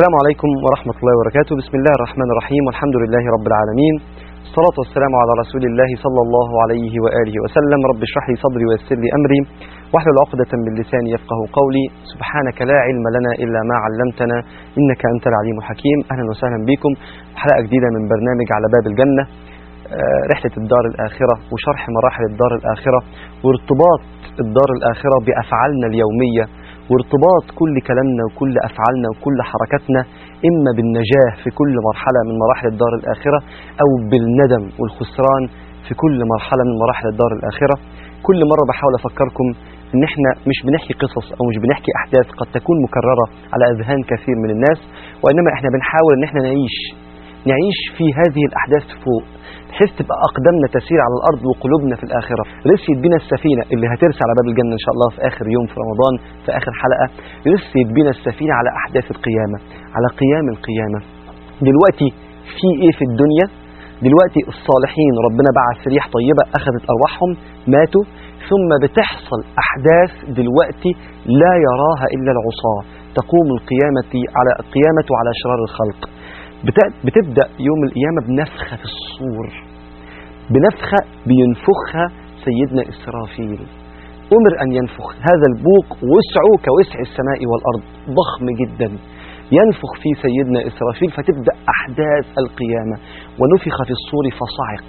السلام عليكم ورحمة الله وبركاته بسم الله الرحمن الرحيم والحمد لله رب العالمين الصلاة والسلام على رسول الله صلى الله عليه وآله وسلم رب اشرح لي صدري ويسر لي أمري واحلل عقدة من لساني يفقه قولي سبحانك لا علم لنا إلا ما علمتنا إنك أنت العليم الحكيم أهلا وسهلا بكم حلقة جديدة من برنامج على باب الجنة آه، رحلة الدار الآخرة وشرح مراحل الدار الآخرة وارتباط الدار الآخرة بأفعالنا اليومية وارتباط كل كلامنا وكل أفعالنا وكل حركاتنا إما بالنجاح في كل مرحلة من مراحل الدار الآخرة أو بالندم والخسران في كل مرحلة من مراحل الدار الآخرة كل مرة بحاول أفكركم إن إحنا مش بنحكي قصص أو مش بنحكي أحداث قد تكون مكررة على أذهان كثير من الناس وإنما إحنا بنحاول إن إحنا نعيش نعيش في هذه الأحداث فوق بحيث تبقى أقدامنا تسير على الأرض وقلوبنا في الآخرة رسيت بنا السفينة اللي هترسى على باب الجنة إن شاء الله في آخر يوم في رمضان في آخر حلقة رسيت بنا السفينة على أحداث القيامة على قيام القيامة دلوقتي في إيه في الدنيا دلوقتي الصالحين ربنا بعث ريح طيبة أخذت أرواحهم ماتوا ثم بتحصل أحداث دلوقتي لا يراها إلا العصاة تقوم القيامة على القيامة على شرار الخلق بت- بتبدأ يوم القيامة بنفخة في الصور بنفخة بينفخها سيدنا إسرافيل أمر أن ينفخ هذا البوق وسعه كوسع السماء والأرض ضخم جدا ينفخ فيه سيدنا إسرافيل فتبدأ أحداث القيامة ونفخ في الصور فصعق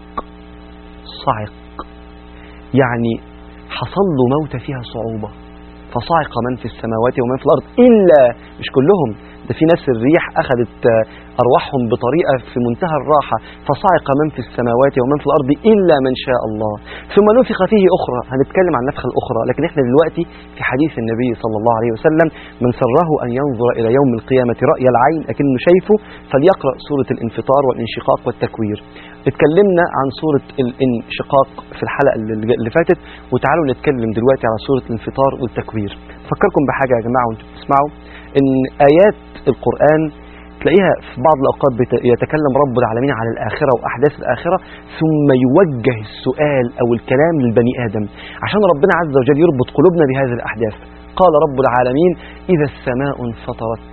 صعق يعني حصل له موت فيها صعوبة فصعق من في السماوات ومن في الأرض إلا مش كلهم ده في ناس الريح أخذت آه، أرواحهم بطريقة في منتهى الراحة فصعق من في السماوات ومن في الأرض إلا من شاء الله ثم نفخ فيه أخرى هنتكلم عن النفخة الأخرى لكن إحنا دلوقتي في حديث النبي صلى الله عليه وسلم من سره أن ينظر إلى يوم القيامة رأي العين أكنه شايفه فليقرأ سورة الانفطار والانشقاق والتكوير اتكلمنا عن سورة الانشقاق في الحلقة اللي اللي فاتت وتعالوا نتكلم دلوقتي على سورة الانفطار والتكوير فكركم بحاجة يا جماعة وانتم بتسمعوا ان آيات القرآن تلاقيها في بعض الأوقات بت- يتكلم رب العالمين عن الآخرة وأحداث الآخرة ثم يوجه السؤال أو الكلام للبني آدم عشان ربنا عز وجل يربط قلوبنا بهذه الأحداث قال رب العالمين إذا السماء انفطرت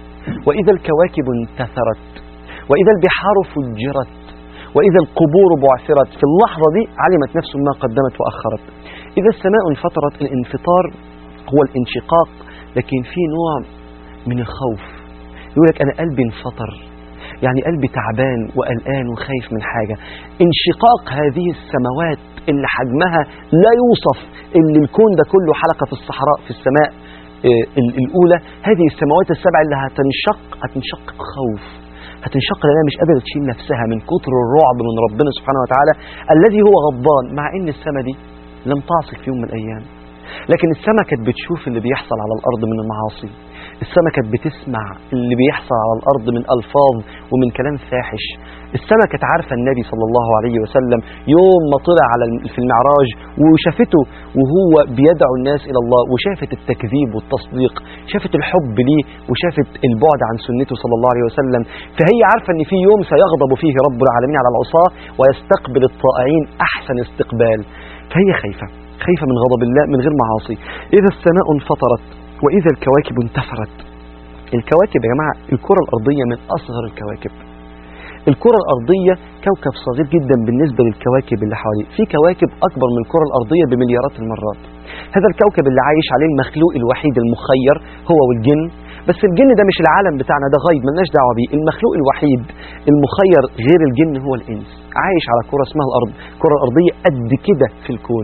وإذا الكواكب انتثرت وإذا البحار فجرت وإذا القبور بعثرت في اللحظة دي علمت نفس ما قدمت وأخرت إذا السماء انفطرت الانفطار هو الانشقاق لكن في نوع من الخوف يقول لك أنا قلبي انفطر يعني قلبي تعبان وقلقان وخايف من حاجة انشقاق هذه السماوات اللي حجمها لا يوصف اللي الكون ده كله حلقة في الصحراء في السماء آه، ال- الأولى هذه السماوات السبع اللي هتنشق هتنشق بخوف هتنشق لأنها مش قادرة تشيل نفسها من كتر الرعب من ربنا سبحانه وتعالى الذي هو غضبان مع إن السماء دي لم تعصي في يوم من الأيام لكن السماء كانت بتشوف اللي بيحصل على الأرض من المعاصي السماء كانت بتسمع اللي بيحصل على الأرض من ألفاظ ومن كلام فاحش السماء كانت عارفة النبي صلى الله عليه وسلم يوم ما طلع على الم- في المعراج وشافته وهو بيدعو الناس إلى الله وشافت التكذيب والتصديق شافت الحب ليه وشافت البعد عن سنته صلى الله عليه وسلم فهي عارفة أن في يوم سيغضب فيه رب العالمين على العصاة ويستقبل الطائعين أحسن استقبال فهي خايفة خايفة من غضب الله من غير معاصي إذا السماء انفطرت وإذا الكواكب انتثرت الكواكب يا جماعة الكرة الأرضية من أصغر الكواكب الكرة الأرضية كوكب صغير جدا بالنسبة للكواكب اللي حواليه في كواكب أكبر من الكرة الأرضية بمليارات المرات هذا الكوكب اللي عايش عليه المخلوق الوحيد المخير هو والجن بس الجن ده مش العالم بتاعنا ده غيب ملناش دعوه بيه المخلوق الوحيد المخير غير الجن هو الانس عايش على كره اسمها الارض الكره الارضيه قد كده في الكون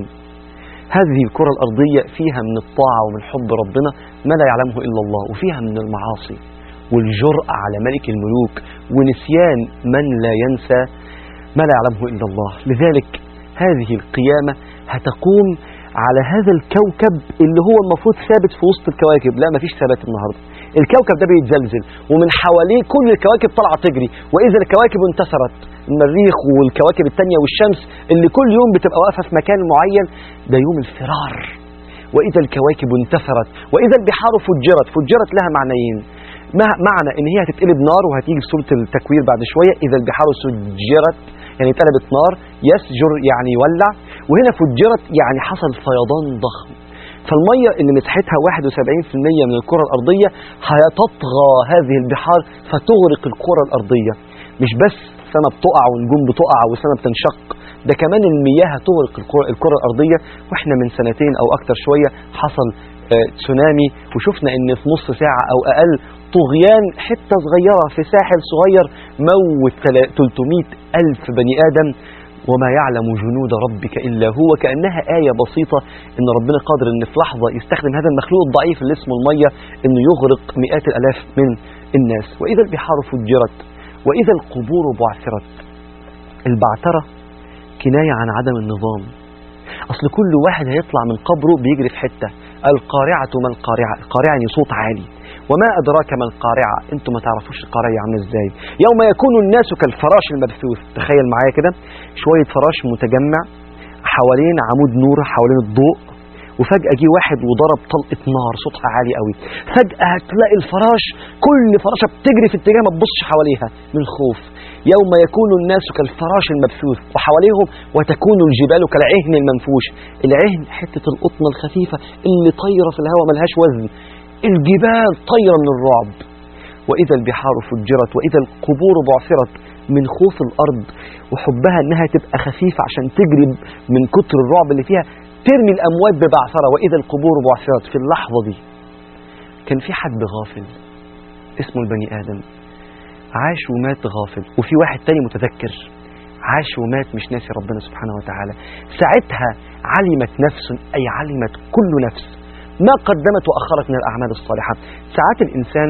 هذه الكرة الأرضية فيها من الطاعة ومن حب ربنا ما لا يعلمه إلا الله وفيها من المعاصي والجرأة على ملك الملوك ونسيان من لا ينسى ما لا يعلمه إلا الله لذلك هذه القيامة هتقوم على هذا الكوكب اللي هو المفروض ثابت في وسط الكواكب لا مفيش ثبات النهاردة الكوكب ده بيتزلزل ومن حواليه كل الكواكب طالعة تجري وإذا الكواكب انتثرت المريخ والكواكب التانية والشمس اللي كل يوم بتبقى واقفة في مكان معين ده يوم الفرار وإذا الكواكب انتثرت وإذا البحار فجرت فجرت لها معنيين مع- معنى ان هي هتتقلب نار وهتيجي في سوره التكوير بعد شويه اذا البحار سجرت يعني اتقلبت نار يسجر يعني يولع وهنا فجرت يعني حصل فيضان ضخم فالمية اللي مساحتها 71% من الكرة الأرضية هتطغى هذه البحار فتغرق الكرة الأرضية مش بس سما بتقع ونجوم بتقع وسما بتنشق ده كمان المياه هتغرق الكرة, الكرة الأرضية واحنا من سنتين أو أكتر شوية حصل آه، تسونامي وشفنا ان في نص ساعة او اقل طغيان حتة صغيرة في ساحل صغير موت تلا- 300 ألف بني آدم وما يعلم جنود ربك إلا هو كأنها آية بسيطة إن ربنا قادر إن في لحظة يستخدم هذا المخلوق الضعيف اللي اسمه المية إنه يغرق مئات الآلاف من الناس وإذا البحار فجرت وإذا القبور بعثرت البعثرة كناية عن عدم النظام أصل كل واحد هيطلع من قبره بيجري في حتة القارعة ما القارعة القارعة يعني صوت عالي وما أدراك ما القارعة أنتم ما تعرفوش القارعة عاملة إزاي يوم يكون الناس كالفراش المبثوث تخيل معايا كده شوية فراش متجمع حوالين عمود نور حوالين الضوء وفجأة جه واحد وضرب طلقة نار صوتها عالي قوي فجأة هتلاقي الفراش كل فراشة بتجري في اتجاه ما تبصش حواليها من الخوف يوم يكون الناس كالفراش المبثوث وحواليهم وتكون الجبال كالعهن المنفوش العهن حتة القطنة الخفيفة اللي طايرة في الهواء ملهاش وزن الجبال طايرة من الرعب وإذا البحار فجرت وإذا القبور بعثرت من خوف الأرض وحبها إنها تبقى خفيفة عشان تجري من كتر الرعب اللي فيها ترمي الأموات ببعثرة وإذا القبور بعثرت في اللحظة دي كان في حد غافل اسمه البني آدم عاش ومات غافل وفي واحد تاني متذكر عاش ومات مش ناسي ربنا سبحانه وتعالى ساعتها علمت نفس أي علمت كل نفس ما قدمت وأخرت من الأعمال الصالحة ساعات الإنسان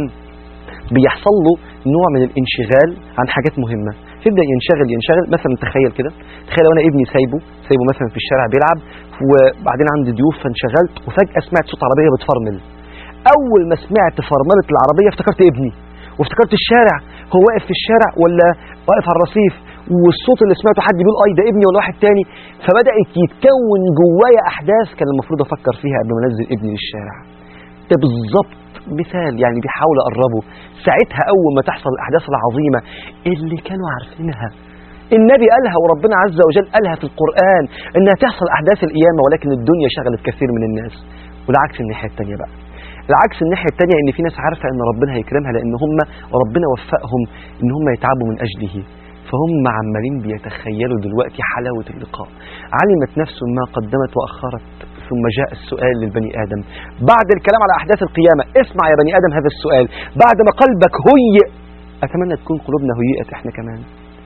بيحصل له نوع من الانشغال عن حاجات مهمة يبدأ ينشغل ينشغل مثلا تخيل كده تخيل لو أنا ابني سايبه سايبه مثلا في الشارع بيلعب وبعدين عندي ضيوف فانشغلت وفجأة سمعت صوت عربية بتفرمل أول ما سمعت فرملة العربية افتكرت ابني وافتكرت الشارع هو واقف في الشارع ولا واقف على الرصيف والصوت اللي سمعته حد بيقول اي ده ابني ولا واحد تاني فبدات يتكون جوايا احداث كان المفروض افكر فيها قبل ما انزل ابني للشارع ده بالظبط مثال يعني بيحاول اقربه ساعتها اول ما تحصل الاحداث العظيمه اللي كانوا عارفينها النبي قالها وربنا عز وجل قالها في القرآن انها تحصل احداث القيامة ولكن الدنيا شغلت كثير من الناس والعكس الناحية التانية بقى العكس الناحية التانية ان في ناس عارفة ان ربنا هيكرمها لان هم ربنا وفقهم ان هم يتعبوا من اجله فهم عمالين بيتخيلوا دلوقتي حلاوة اللقاء علمت نفس ما قدمت وأخرت ثم جاء السؤال للبني آدم بعد الكلام على أحداث القيامة اسمع يا بني آدم هذا السؤال بعد ما قلبك هيئ أتمنى تكون قلوبنا هيئت إحنا كمان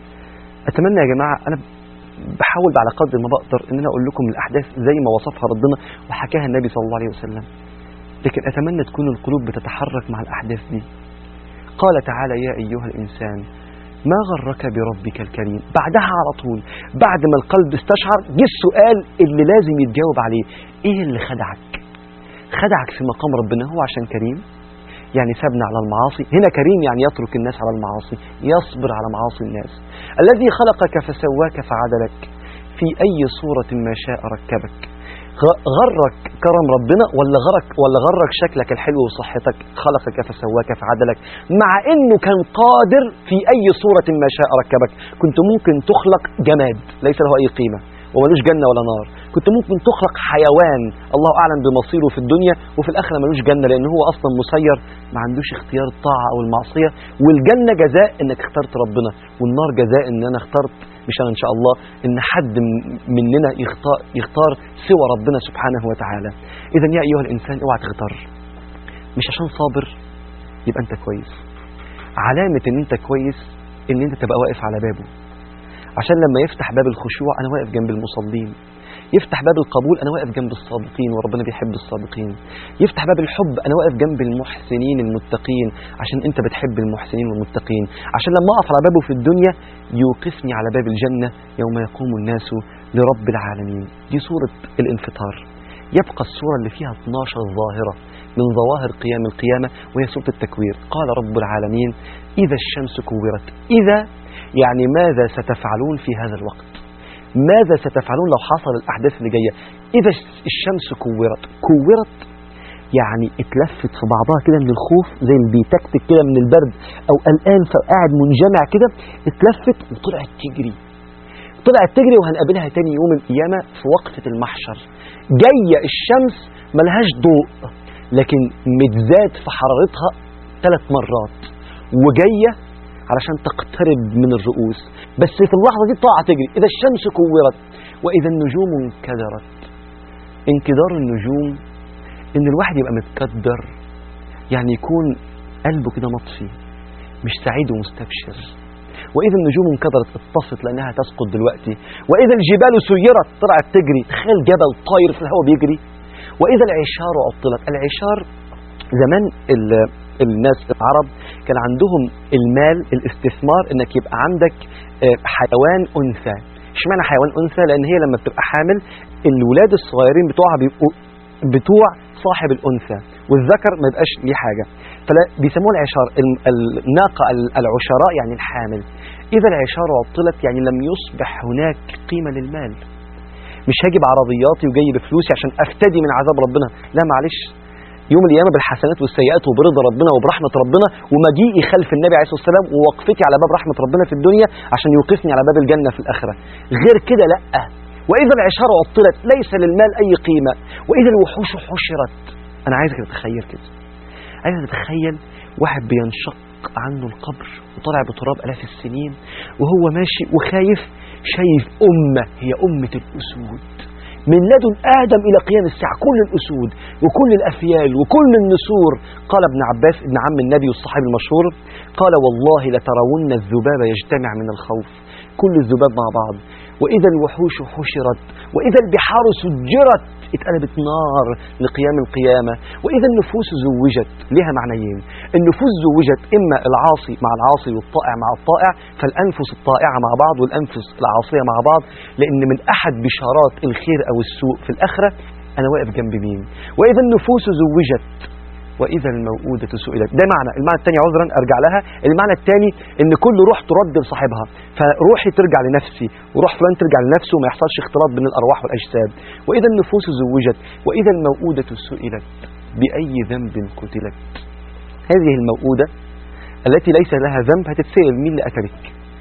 أتمنى يا جماعة أنا بحاول على قدر ما بقدر ان انا اقول لكم الاحداث زي ما وصفها ربنا وحكاها النبي صلى الله عليه وسلم لكن اتمنى تكون القلوب بتتحرك مع الاحداث دي قال تعالى يا ايها الانسان ما غرك بربك الكريم بعدها على طول بعد ما القلب استشعر جه السؤال اللي لازم يتجاوب عليه ايه اللي خدعك خدعك في مقام ربنا هو عشان كريم يعني سابنا على المعاصي هنا كريم يعني يترك الناس على المعاصي يصبر على معاصي الناس الذي خلقك فسواك فعدلك في أي صورة ما شاء ركبك غرك كرم ربنا ولا غرك ولا غرك شكلك الحلو وصحتك خلقك فسواك فعدلك مع انه كان قادر في اي صورة ما شاء ركبك كنت ممكن تخلق جماد ليس له اي قيمة وملوش جنة ولا نار كنت ممكن تخلق حيوان الله أعلم بمصيره في الدنيا وفي الآخرة ملوش جنة لأن هو أصلا مسير ما عندوش اختيار الطاعة أو المعصية والجنة جزاء إنك اخترت ربنا والنار جزاء إن أنا اخترت مش أنا إن شاء الله إن حد مننا يختار, يختار سوى ربنا سبحانه وتعالى إذا يا أيها الإنسان اوعى تغتر مش عشان صابر يبقى أنت كويس علامة إن أنت كويس إن أنت تبقى واقف على بابه عشان لما يفتح باب الخشوع أنا واقف جنب المصلين يفتح باب القبول أنا واقف جنب الصادقين وربنا بيحب الصادقين يفتح باب الحب أنا واقف جنب المحسنين المتقين عشان أنت بتحب المحسنين والمتقين عشان لما أقف على بابه في الدنيا يوقفني على باب الجنة يوم يقوم الناس لرب العالمين دي صورة الانفطار يبقى الصورة اللي فيها 12 ظاهرة من ظواهر قيام القيامة وهي صورة التكوير قال رب العالمين إذا الشمس كورت إذا يعني ماذا ستفعلون في هذا الوقت ماذا ستفعلون لو حصل الأحداث اللي جاية إذا الشمس كورت كورت يعني اتلفت في بعضها كده من الخوف زي اللي بيتكتك كده من البرد أو قلقان فقاعد منجمع كده اتلفت وطلعت تجري طلعت تجري وهنقابلها تاني يوم القيامة في وقفة المحشر جاية الشمس ملهاش ضوء لكن متزاد في حرارتها ثلاث مرات وجاية علشان تقترب من الرؤوس بس في اللحظة دي طالعة تجري إذا الشمس كورت وإذا النجوم انكدرت انكدار النجوم إن الواحد يبقى متكدر يعني يكون قلبه كده مطفي مش سعيد ومستبشر وإذا النجوم انكدرت اطفت لأنها تسقط دلوقتي وإذا الجبال سيرت طلعت تجري تخيل جبل طاير في الهواء بيجري وإذا العشار عطلت العشار زمان ال- الناس العرب كان عندهم المال الاستثمار انك يبقى عندك آه، حيوان انثى اشمعنى حيوان انثى لان هي لما بتبقى حامل الولاد الصغيرين بتوعها بيبقوا بتوع صاحب الانثى والذكر ما يبقاش ليه حاجه فلا بيسموه العشار الم- الناقه ال- العشراء يعني الحامل اذا العشار عطلت يعني لم يصبح هناك قيمه للمال مش هاجي بعربياتي وجاي بفلوسي عشان افتدي من عذاب ربنا لا معلش يوم القيامه بالحسنات والسيئات وبرضا ربنا وبرحمه ربنا ومجيئي خلف النبي عليه الصلاه والسلام ووقفتي على باب رحمه ربنا في الدنيا عشان يوقفني على باب الجنه في الاخره غير كده لا واذا العشار عطلت ليس للمال اي قيمه واذا الوحوش حشرت انا عايزك تتخيل كده عايزك تتخيل واحد بينشق عنه القبر وطالع بتراب الاف السنين وهو ماشي وخايف شايف امه هي امه الاسود من لدن آدم إلى قيام الساعة كل الأسود وكل الأفيال وكل النسور قال ابن عباس ابن عم النبي والصحابي المشهور قال والله لترون الذباب يجتمع من الخوف كل الذباب مع بعض وإذا الوحوش حشرت وإذا البحار سجرت اتقلبت نار لقيام القيامة وإذا النفوس زوجت لها معنيين النفوس زوجت إما العاصي مع العاصي والطائع مع الطائع فالأنفس الطائعة مع بعض والأنفس العاصية مع بعض لأن من أحد بشارات الخير أو السوء في الآخرة أنا واقف جنب مين وإذا النفوس زوجت وإذا الموءودة سئلت ده معنى المعنى الثاني عذرا أرجع لها المعنى الثاني إن كل روح ترد لصاحبها فروحي ترجع لنفسي وروح فلان ترجع لنفسه وما يحصلش اختلاط بين الأرواح والأجساد وإذا النفوس زوجت وإذا الموءودة سئلت بأي ذنب قتلت هذه الموءودة التي ليس لها ذنب هتتسأل مين اللي قتلك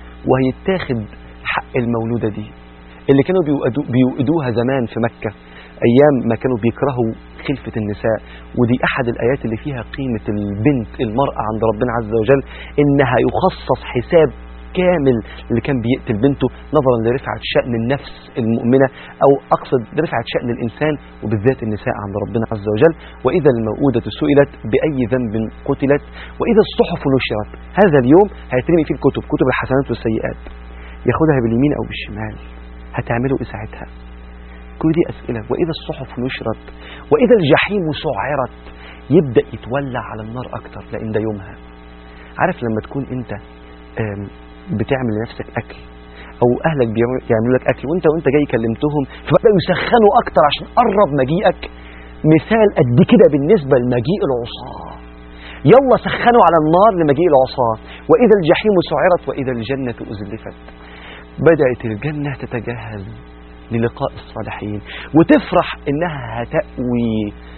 وهيتاخد حق المولودة دي اللي كانوا بيوأدو- بيوئدوها زمان في مكة أيام ما كانوا بيكرهوا خلفة النساء ودي أحد الآيات اللي فيها قيمة البنت المرأة عند ربنا عز وجل إنها يخصص حساب كامل اللي كان بيقتل بنته نظرا لرفعة شأن النفس المؤمنة أو أقصد رفعة شأن الإنسان وبالذات النساء عند ربنا عز وجل وإذا الموءودة سئلت بأي ذنب قتلت وإذا الصحف نشرت هذا اليوم هيترمي فيه الكتب كتب الحسنات والسيئات ياخدها باليمين أو بالشمال هتعملوا إيه ساعتها كل دي أسئلة وإذا الصحف نشرت وإذا الجحيم سعرت يبدأ يتولع على النار أكتر لأن ده يومها عارف لما تكون أنت آم، بتعمل لنفسك أكل أو أهلك بيعملوا يعملوا لك أكل وأنت وأنت جاي كلمتهم فبدأوا يسخنوا أكتر عشان قرب مجيئك مثال قد كده بالنسبة لمجيء العصاة يلا سخنوا على النار لمجيء العصاة وإذا الجحيم سعرت وإذا الجنة أزلفت بدأت الجنة تتجهز للقاء الصالحين وتفرح إنها هتأوي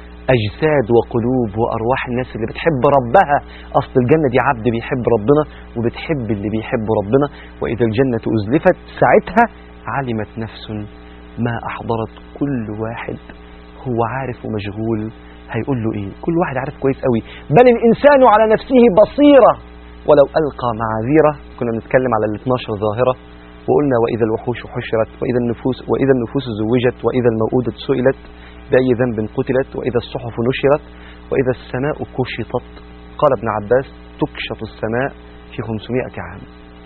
أجساد وقلوب وأرواح الناس اللي بتحب ربها أصل الجنة دي عبد بيحب ربنا وبتحب اللي بيحب ربنا وإذا الجنة أزلفت ساعتها علمت نفس ما أحضرت كل واحد هو عارف ومشغول هيقول له إيه كل واحد عارف كويس قوي بل الإنسان على نفسه بصيرة ولو ألقى معاذيره كنا بنتكلم على ال 12 ظاهرة وقلنا وإذا الوحوش حشرت وإذا النفوس وإذا النفوس زوجت وإذا الموءودة سئلت بأي ذنب قتلت وإذا الصحف نشرت وإذا السماء كشطت قال ابن عباس تكشط السماء في 500 عام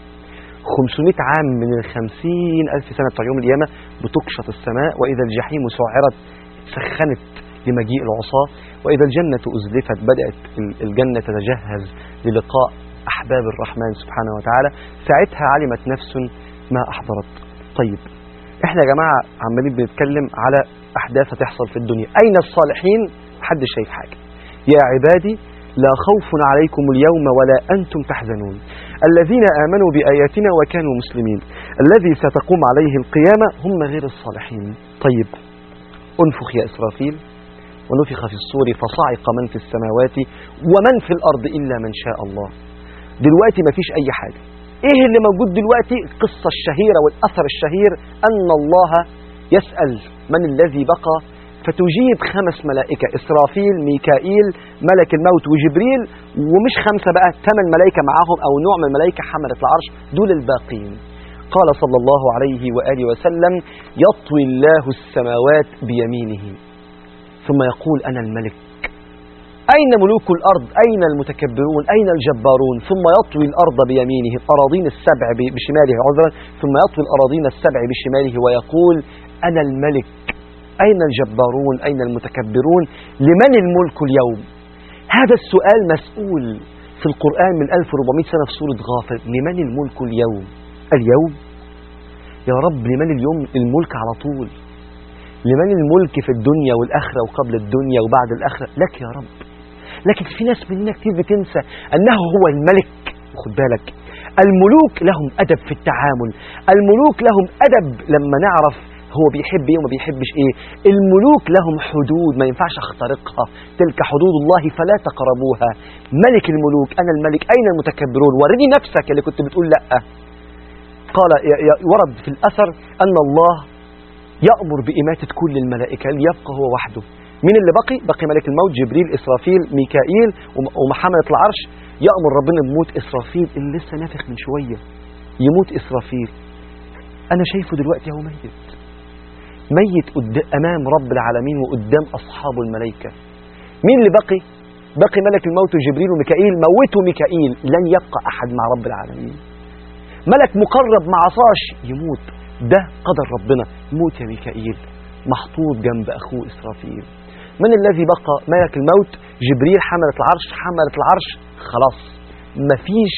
500 عام من الخمسين ألف سنة بتاع يوم القيامة بتكشط السماء وإذا الجحيم سعرت سخنت لمجيء العصاة وإذا الجنة أزلفت بدأت ال- الجنة تتجهز للقاء أحباب الرحمن سبحانه وتعالى ساعتها علمت نفس ما أحضرت طيب احنا يا جماعة عمالين بنتكلم على أحداث هتحصل في الدنيا أين الصالحين محدش شايف حاجة يا عبادي لا خوف عليكم اليوم ولا أنتم تحزنون الذين آمنوا بآياتنا وكانوا مسلمين الذي ستقوم عليه القيامة هم غير الصالحين طيب انفخ يا إسرافيل ونفخ في الصور فصعق من في السماوات ومن في الأرض إلا من شاء الله دلوقتي مفيش أي حاجة ايه اللي موجود دلوقتي القصة الشهيرة والأثر الشهير أن الله يسأل من الذي بقى فتجيب خمس ملائكة إسرافيل ميكائيل ملك الموت وجبريل ومش خمسة بقى ثمان ملائكة معاهم أو نوع من الملائكة حملة العرش دول الباقين قال صلى الله عليه وآله وسلم يطوي الله السماوات بيمينه ثم يقول أنا الملك أين ملوك الأرض أين المتكبرون أين الجبارون ثم يطوي الأرض بيمينه الأراضين السبع بشماله عذرا ثم يطوي الأراضين السبع بشماله ويقول أنا الملك أين الجبارون أين المتكبرون لمن الملك اليوم هذا السؤال مسؤول في القرآن من 1400 سنة في سورة غافر لمن الملك اليوم اليوم يا رب لمن اليوم الملك على طول لمن الملك في الدنيا والآخرة وقبل الدنيا وبعد الآخرة لك يا رب لكن في ناس مننا كتير بتنسى أنه هو الملك خد بالك الملوك لهم أدب في التعامل الملوك لهم أدب لما نعرف هو بيحب ايه وما بيحبش ايه الملوك لهم حدود ما ينفعش اخترقها تلك حدود الله فلا تقربوها ملك الملوك انا الملك اين المتكبرون ورني نفسك اللي كنت بتقول لا قال ورد في الاثر ان الله يأمر بإماتة كل الملائكة ليبقى هو وحده مين اللي بقي؟ بقي ملك الموت جبريل إسرافيل ميكائيل ومحملة العرش يأمر ربنا بموت إسرافيل اللي لسه نافخ من شوية يموت إسرافيل أنا شايفه دلوقتي هو ميت ميت أمام رب العالمين وقدام أصحاب الملائكة مين اللي بقي؟ بقي ملك الموت وجبريل وميكائيل موتوا ميكائيل لن يبقى أحد مع رب العالمين ملك مقرب مع عصاش يموت ده قدر ربنا موت يا ميكائيل محطوط جنب أخوه إسرافيل من الذي بقى ملك الموت جبريل حملة العرش حملة العرش خلاص مفيش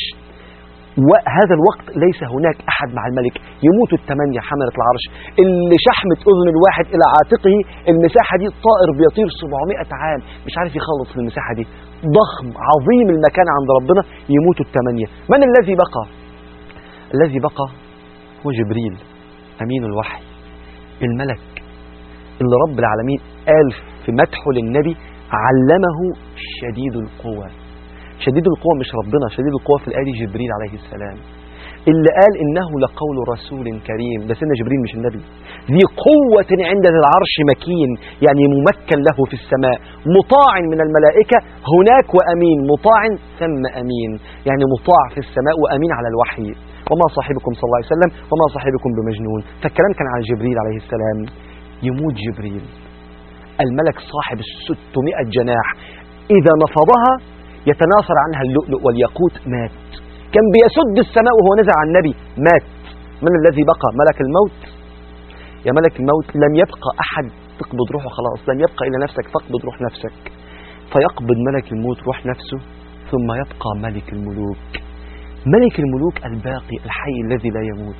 وهذا الوقت ليس هناك أحد مع الملك يموت الثمانية حملة العرش اللي شحمة أذن الواحد إلى عاتقه المساحة دي طائر بيطير 700 عام مش عارف يخلص في المساحة دي ضخم عظيم المكان عند ربنا يموت الثمانية من الذي بقى الذي بقى هو جبريل أمين الوحي الملك اللي رب العالمين قال في مدحه للنبي علمه شديد القوى شديد القوى مش ربنا شديد القوى في الآية جبريل عليه السلام اللي قال إنه لقول رسول كريم ده سيدنا جبريل مش النبي ذي قوة عند ذي العرش مكين يعني ممكن له في السماء مطاع من الملائكة هناك وأمين مطاع ثم أمين يعني مطاع في السماء وأمين على الوحي وما صاحبكم صلى الله عليه وسلم وما صاحبكم بمجنون فالكلام كان عن جبريل عليه السلام يموت جبريل الملك صاحب الستمائة جناح إذا نفضها يتناثر عنها اللؤلؤ والياقوت مات كان بيسد السماء وهو نزع عن النبي مات من الذي بقى ملك الموت يا ملك الموت لم يبقى أحد تقبض روحه خلاص لم يبقى إلا نفسك فاقبض روح نفسك فيقبض ملك الموت روح نفسه ثم يبقى ملك الملوك ملك الملوك الباقي الحي الذي لا يموت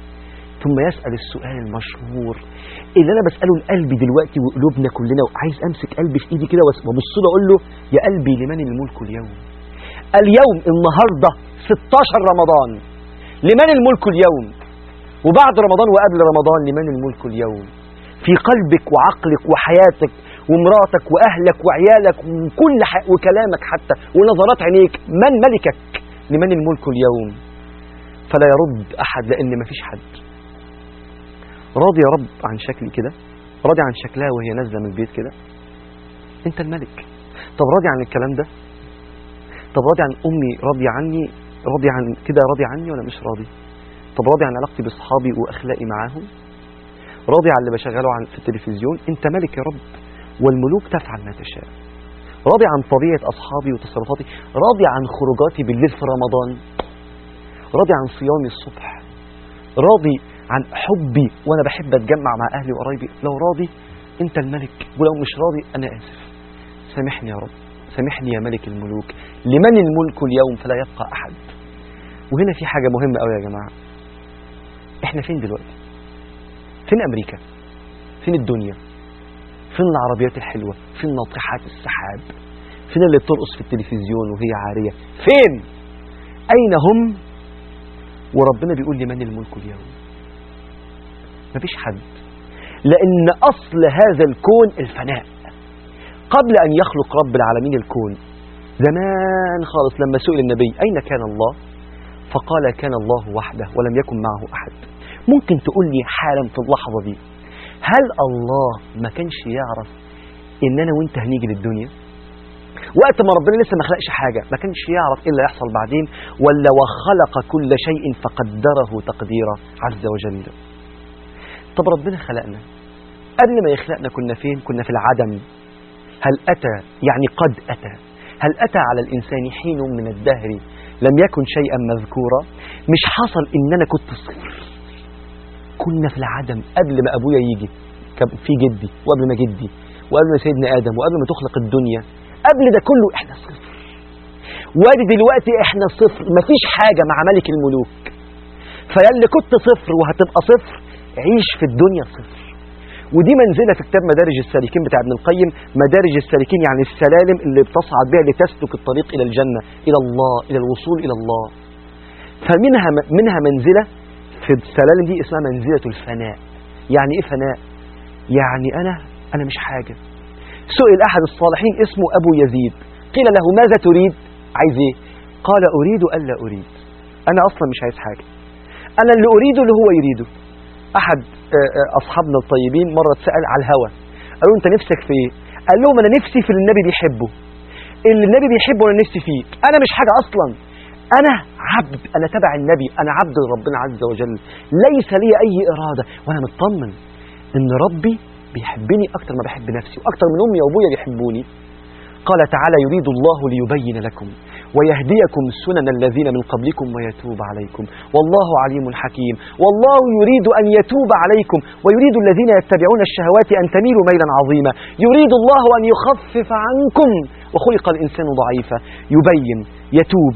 ثم يسأل السؤال المشهور اللي أنا بسأله لقلبي دلوقتي وقلوبنا كلنا وعايز أمسك قلبي في إيدي كده وأبص له أقول له يا قلبي لمن الملك اليوم اليوم النهاردة 16 رمضان لمن الملك اليوم وبعد رمضان وقبل رمضان لمن الملك اليوم في قلبك وعقلك وحياتك ومراتك وأهلك وعيالك وكل حق وكلامك حتى ونظرات عينيك من ملكك لمن الملك اليوم فلا يرد أحد لأن مفيش حد راضي يا رب عن شكلي كده راضي عن شكلها وهي نازله من البيت كده انت الملك طب راضي عن الكلام ده طب راضي عن امي راضيه عني راضي عن كده راضي عني ولا مش راضي طب راضي عن علاقتي باصحابي واخلاقي معاهم راضي عن اللي بشغله عن في التلفزيون انت ملك يا رب والملوك تفعل ما تشاء راضي عن طبيعه اصحابي وتصرفاتي راضي عن خروجاتي بالليل في رمضان راضي عن صيامي الصبح راضي عن حبي وانا بحب اتجمع مع اهلي وقرايبي لو راضي انت الملك ولو مش راضي انا اسف سامحني يا رب سامحني يا ملك الملوك لمن الملك اليوم فلا يبقى احد وهنا في حاجه مهمه قوي يا جماعه احنا فين دلوقتي فين امريكا فين الدنيا فين العربيات الحلوه فين ناطحات السحاب فين اللي بترقص في التلفزيون وهي عاريه فين اين هم وربنا بيقول لمن الملك اليوم مفيش حد لأن أصل هذا الكون الفناء قبل أن يخلق رب العالمين الكون زمان خالص لما سئل النبي أين كان الله فقال كان الله وحده ولم يكن معه أحد ممكن تقول لي حالا في اللحظة دي هل الله ما كانش يعرف ان انا وانت هنيجي للدنيا وقت ما ربنا لسه ما خلقش حاجة ما كانش يعرف ايه اللي هيحصل بعدين ولا وخلق كل شيء فقدره تقديرا عز وجل طب ربنا خلقنا قبل ما يخلقنا كنا فين كنا في العدم هل أتى يعني قد أتى هل أتى على الإنسان حين من الدهر لم يكن شيئا مذكورا مش حصل إن أنا كنت صفر كنا في العدم قبل ما أبويا يجي كان في جدي وقبل ما جدي وقبل ما سيدنا آدم وقبل ما تخلق الدنيا قبل ده كله إحنا صفر وادي دلوقتي إحنا صفر مفيش حاجة مع ملك الملوك فياللي كنت صفر وهتبقى صفر عيش في الدنيا صفر ودي منزلة في كتاب مدارج السالكين بتاع ابن القيم مدارج السالكين يعني السلالم اللي بتصعد بها لتسلك الطريق إلى الجنة إلى الله إلى الوصول إلى الله فمنها منها منزلة في السلالم دي اسمها منزلة الفناء يعني إيه فناء؟ يعني أنا أنا مش حاجة سئل أحد الصالحين اسمه أبو يزيد قيل له ماذا تريد؟ عايز إيه؟ قال أريد ألا أريد أنا أصلا مش عايز حاجة أنا اللي أريده اللي هو يريده أحد أصحابنا الطيبين مرة اتسأل على الهوى قالوا أنت نفسك في إيه؟ قال لهم أنا نفسي في اللي النبي بيحبه اللي النبي بيحبه أنا نفسي فيه أنا مش حاجة أصلا أنا عبد أنا تبع النبي أنا عبد لربنا عز وجل ليس لي أي إرادة وأنا مطمن إن ربي بيحبني أكتر ما بحب نفسي وأكتر من أمي وأبويا بيحبوني قال تعالى يريد الله ليبين لكم ويهديكم سنن الذين من قبلكم ويتوب عليكم والله عليم حكيم والله يريد أن يتوب عليكم ويريد الذين يتبعون الشهوات أن تميلوا ميلا عظيما يريد الله أن يخفف عنكم وخلق الإنسان ضعيفا يبين يتوب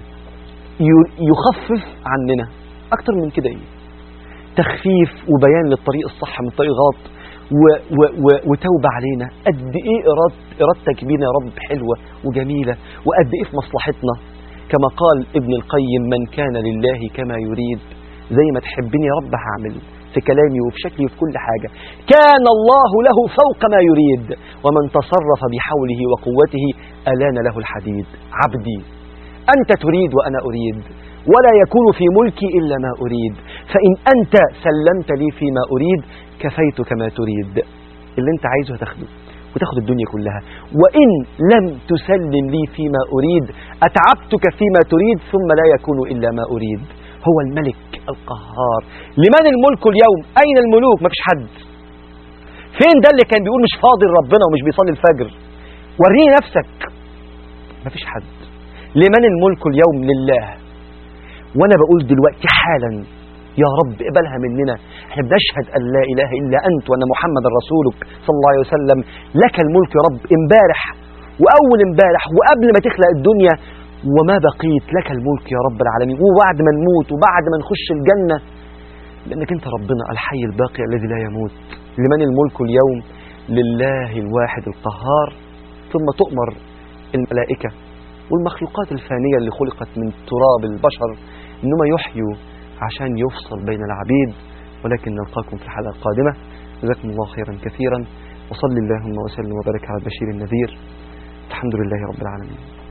يخفف عننا أكتر من كده إيه تخفيف وبيان للطريق الصح من الطريق الغلط و و و وتوبة علينا قد إيه إراد إرادتك بينا يا رب حلوة وجميلة وقد إيه في مصلحتنا كما قال ابن القيم من كان لله كما يريد زي ما تحبني يا رب هعمل في كلامي وفي شكلي وفي كل حاجة كان الله له فوق ما يريد ومن تصرف بحوله وقوته ألان له الحديد عبدي أنت تريد وأنا أريد ولا يكون في ملكي إلا ما أريد فإن أنت سلمت لي فيما أريد كفيتك ما تريد اللي أنت عايزه هتاخده وتاخد الدنيا كلها وإن لم تسلم لي فيما أريد أتعبتك فيما تريد ثم لا يكون إلا ما أريد هو الملك القهار لمن الملك اليوم أين الملوك ما فيش حد فين ده اللي كان بيقول مش فاضل ربنا ومش بيصلي الفجر وريني نفسك ما فيش حد لمن الملك اليوم لله وانا بقول دلوقتي حالا يا رب اقبلها مننا احنا بنشهد ان لا اله الا انت وان محمد رسولك صلى الله عليه وسلم لك الملك يا رب امبارح واول امبارح وقبل ما تخلق الدنيا وما بقيت لك الملك يا رب العالمين وبعد ما نموت وبعد ما نخش الجنه لانك انت ربنا الحي الباقي الذي لا يموت لمن الملك اليوم لله الواحد القهار ثم تؤمر الملائكه والمخلوقات الفانيه اللي خلقت من تراب البشر انهم يحيوا عشان يفصل بين العبيد ولكن نلقاكم في الحلقة القادمة جزاكم الله خيرا كثيرا وصل اللهم وسلم وبارك على البشير النذير الحمد لله رب العالمين